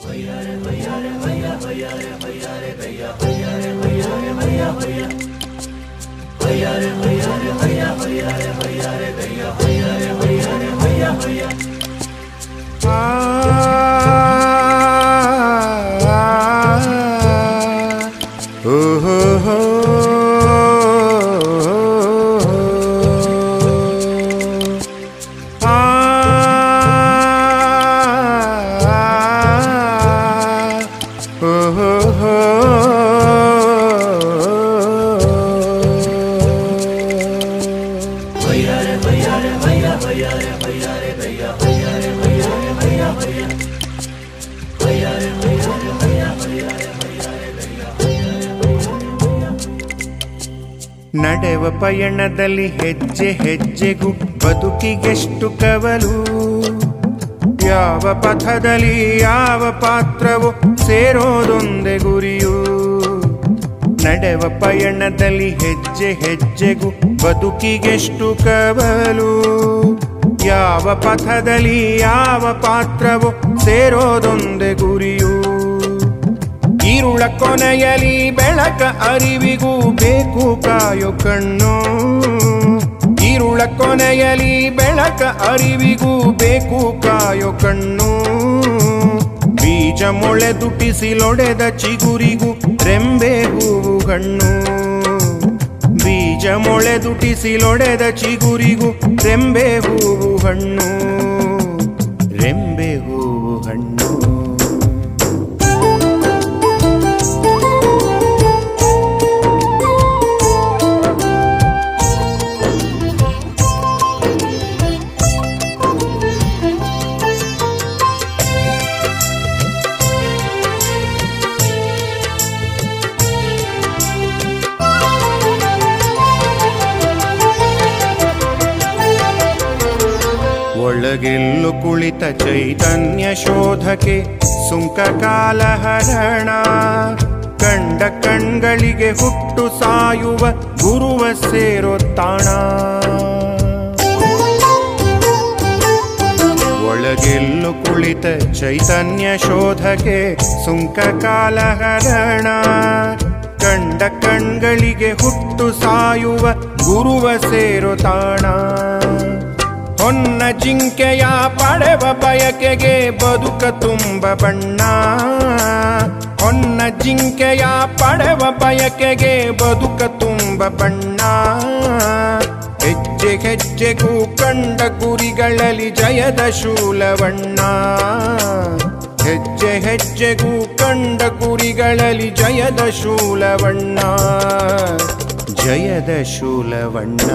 ನಡೆವ ಪಯಣದಲ್ಲಿ ಹೆಜ್ಜೆ ಹೆಜ್ಜೆಗೂ ಬದುಕಿಗೆಷ್ಟು ಕವಲು ಯಾವ ಪಥದಲ್ಲಿ ಯಾವ ಪಾತ್ರವೋ ಸೇರೋದೊಂದೇ ಗುರಿಯು ನಡೆವ ಪಯಣದಲ್ಲಿ ಹೆಜ್ಜೆ ಹೆಜ್ಜೆಗೂ ಬದುಕಿಗೆಷ್ಟು ಕವಲು ಯಾವ ಪಥದಲ್ಲಿ ಯಾವ ಪಾತ್ರವೋ ಸೇರೋದೊಂದೇ ಗುರಿಯು ಈರುಳ ಕೊನೆಯಲಿ ಬೆಳಕ ಅರಿವಿಗೂ ಬೇಕು ಕಾಯೋ ಕಣ್ಣು ಈರುಳ ಕೊನೆಯಲಿ ಬೆಳಕ ಅರಿವಿಗೂ ಬೇಕು ಕಾಯೋ ಕಣ್ಣು ಬೀಜ ಮೊಳೆದುಟಿಸಿಲೊಡೆದ ಚಿಗುರಿಗೂ ರೆಂಬೆ ಹೂವು ಹಣ್ಣು ಬೀಜ ಮೊಳೆದುಟಿಸಿಲೊಡೆದ ಚಿಗುರಿಗೂ ರೆಂಬೆ ಹೂವು ಹಣ್ಣು ರೆಂಬೆ ಹೂವು ಹಣ್ಣು ಒಳಗೆಲ್ಲು ಕುಳಿತ ಚೈತನ್ಯ ಶೋಧಕ್ಕೆ ಸುಂಕ ಕಾಲಹರಣ ಕಂಡ ಕಣ್ಗಳಿಗೆ ಹುಟ್ಟು ಸಾಯುವ ಗುರುವ ಸೇರೋ ತಾಣ ಒಳಗೆಲ್ಲು ಕುಳಿತ ಚೈತನ್ಯ ಶೋಧಕ್ಕೆ ಸುಂಕ ಕಾಲಹರಣ ಕಂಡ ಕಣ್ಗಳಿಗೆ ಹುಟ್ಟು ಸಾಯುವ ಗುರುವ ಸೇರೋ ತಾಣ ಹೊನ್ನ ಜಿಂಕೆಯ ಪಡೆವ ಬಯಕೆಗೆ ಬದುಕ ತುಂಬ ಬಣ್ಣ ಹೊನ್ನ ಜಿಂಕೆಯ ಪಡೆವ ಬಯಕೆಗೆ ಬದುಕ ತುಂಬ ಬಣ್ಣ ಹೆಜ್ಜೆ ಹೆಜ್ಜೆಗೂ ಕಂಡ ಗುರಿಗಳಲ್ಲಿ ಜಯದ ಶೂಲವಣ್ಣ ಹೆಜ್ಜೆ ಹೆಜ್ಜೆಗೂ ಕಂಡ ಗುರಿಗಳಲ್ಲಿ ಜಯದ ಶೂಲವಣ್ಣ ಜಯದ ಶೂಲವಣ್ಣ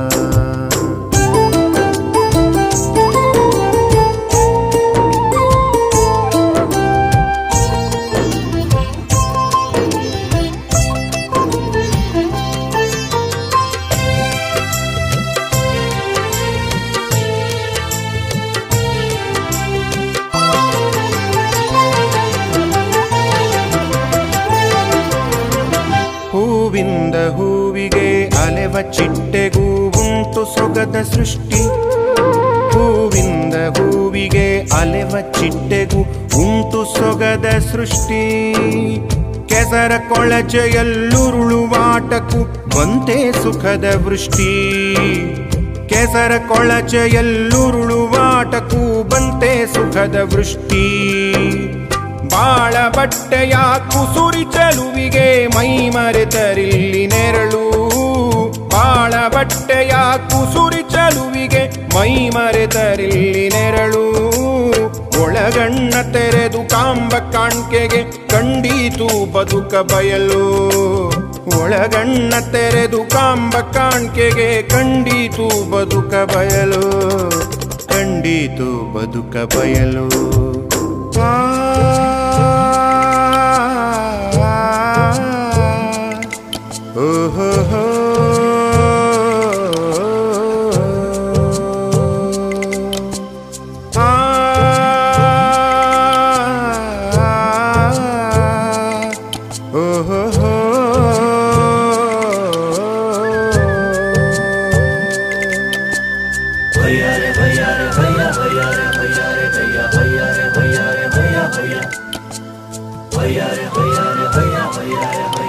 ಹೂವಿಂದ ಹೂವಿಗೆ ಅಲೆವ ಚಿಟ್ಟೆಗೂ ಉಂಟು ಸೊಗದ ಸೃಷ್ಟಿ ಹೂವಿಂದ ಹೂವಿಗೆ ಅಲೆವ ಚಿಟ್ಟೆಗೂ ಉಂಟು ಸೊಗದ ಸೃಷ್ಟಿ ಕೆಸರ ಕೊಳಚೆಯಲ್ಲುರುಳುವಾಟಕ್ಕೂ ಬಂತೆ ಸುಖದ ವೃಷ್ಟಿ ಕೆಸರ ಕೊಳಚೆಯಲ್ಲುರುಳುವಾಟಕ್ಕೂ ಬಂತೆ ಸುಖದ ವೃಷ್ಟಿ ಬಾಳ ಬಟ್ಟೆಯ ಕುಸುರಿ ಚಲುವಿಗೆ ಮೈ ಮರೆತರಿಲ್ಲಿ ನೆರಳು ಬಾಳ ಬಟ್ಟೆಯ ಕುಸುರಿ ಚಲುವಿಗೆ ಮೈ ಮರೆತರಿಲ್ಲಿ ನೆರಳು ಒಳಗಣ್ಣ ತೆರೆದು ಕಾಂಬ ಕಾಣ್ಕೆಗೆ ಕಂಡೀತು ಬದುಕ ಬಯಲು ಒಳಗಣ್ಣ ತೆರೆದು ಕಾಂಬ ಕಾಣ್ಕೆಗೆ ಕಂಡೀತು ಬದುಕ ಬಯಲು ಕಂಡೀತು ಬದುಕ ಬಯಲು ಆ ಓಹೋ ಹೋ ಆ ಓಹೋ ಹೋ ಹೊಯ್ಯಾರೆ ಹೊಯ್ಯಾರೆ ಹೊಯ್ಯ ಹೊಯ್ಯಾರೆ ಹೊಯ್ಯ